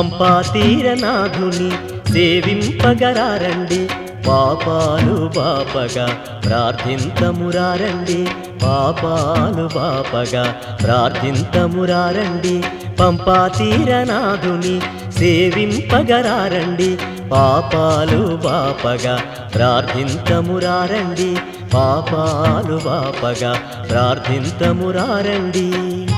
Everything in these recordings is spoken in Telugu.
పంపా తీరనాథుని సేవింపగరారండి పాపాలు బాపగా ప్రార్థింతమురారండి పాపాలు బాపగా ప్రార్థింతమురారండి పంపా తీరనాథుని సేవింపగరారండి పాపాలు బాపగా ప్రార్థింతమురారండి పాపాలు బాపగా ప్రార్థింతమురారండి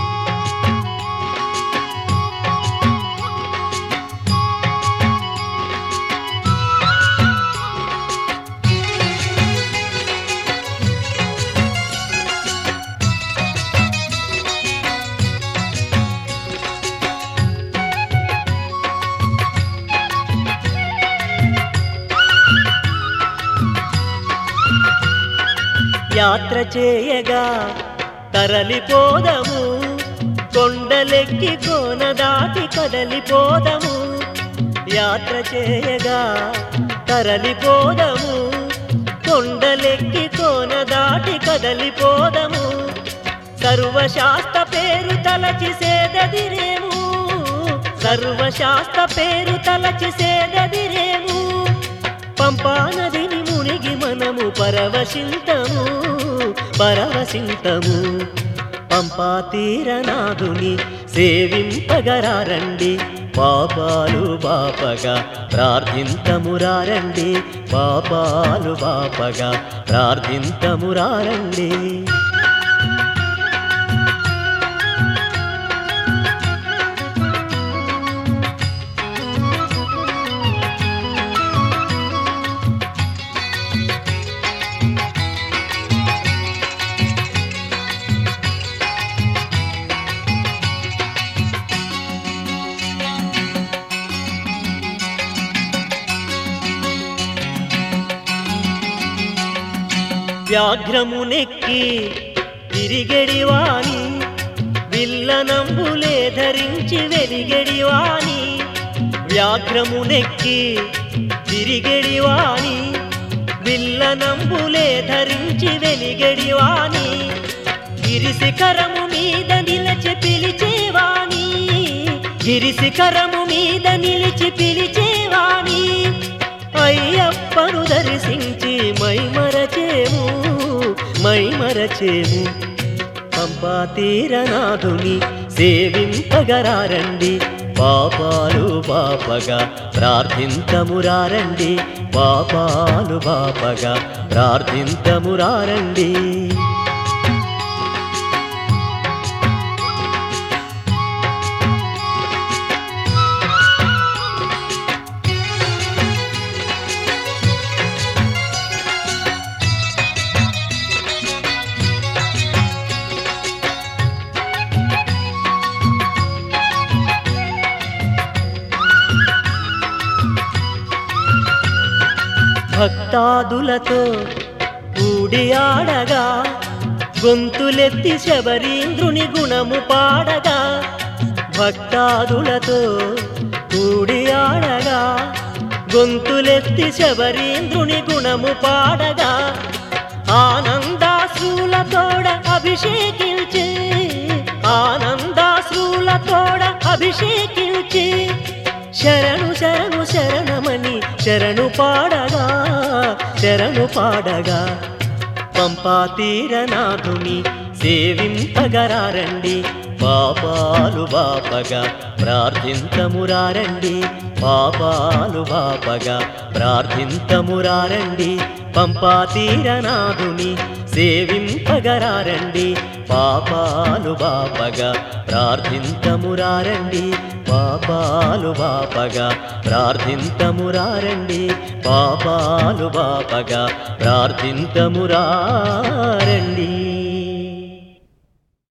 యాత్ర చేయగా తరలిపోదము కొండలెక్కి కోన దాటి కదలిపోదము యాత్ర చేయగా తరలిపోదము కొండలెక్కి కోన దాటి కదలిపోదము సర్వశాస్త్ర పేరు తలచి సేదదిరేము సర్వశాస్త్ర పేరు తలచి సేదదిరేము పంపా నదిని మునిగి మనము పరవశింతము పరవశింతము పంపా తీరనాథుని సేవింపగరారండి పాపాలు బాపగా ప్రార్థింతమురారండి పాపాలు బాపగా ప్రార్థింతమురారండి వ్యాఘ్రమునెక్కి తిరిగెడివాని విల్లనంబులే ధరించి వెలిగెడివాని వ్యాఘ్రమునెక్కి తిరిగెడివాని విల్లనంబులే ధరించి వెలిగెడివాని గిరిశిఖరము మీద నిలచి పిలిచేవాని గిరిశిఖరము మీద నిలిచి పిలిచేవాని అయ్యప్పను దర్శించి మై మరచేము మై మరచేము పంపా తీరనాథుని సేవింపగరారండి పాపాలు బాపగా ప్రార్థింతమురారండి పాపాలు బాపగా ప్రార్థింతమురారండి భక్తాదులతో కూడి ఆడగా గొంతులెత్తి శబరీంద్రుని గుణము పాడగా భక్తాదులతో కూడి ఆడగా గొంతులెత్తి శబరీంద్రుని గుణము పాడగా ఆనందాశ్రులతోడ అభిషేకించి ఆనందాశ్రులతోడ అభిషేకించి శరణు శరణు శరణమని శరణు పాడగా శరణు పాడగా పంపా తీరనాథుని సేవింపగరారండి పాపాలు బాపగా ప్రార్థింతమురారండి పాపాలు బాపగా ప్రార్థింతమురారండి పంపా తీరనాథుని సేవింపగరారండి పాపాలు బాపగా ప్రార్థింతమురారండి పాపాలు బాపగా ప్రార్థింతమురారండి పాపాలు బాపగా ప్రార్థింతమురారండి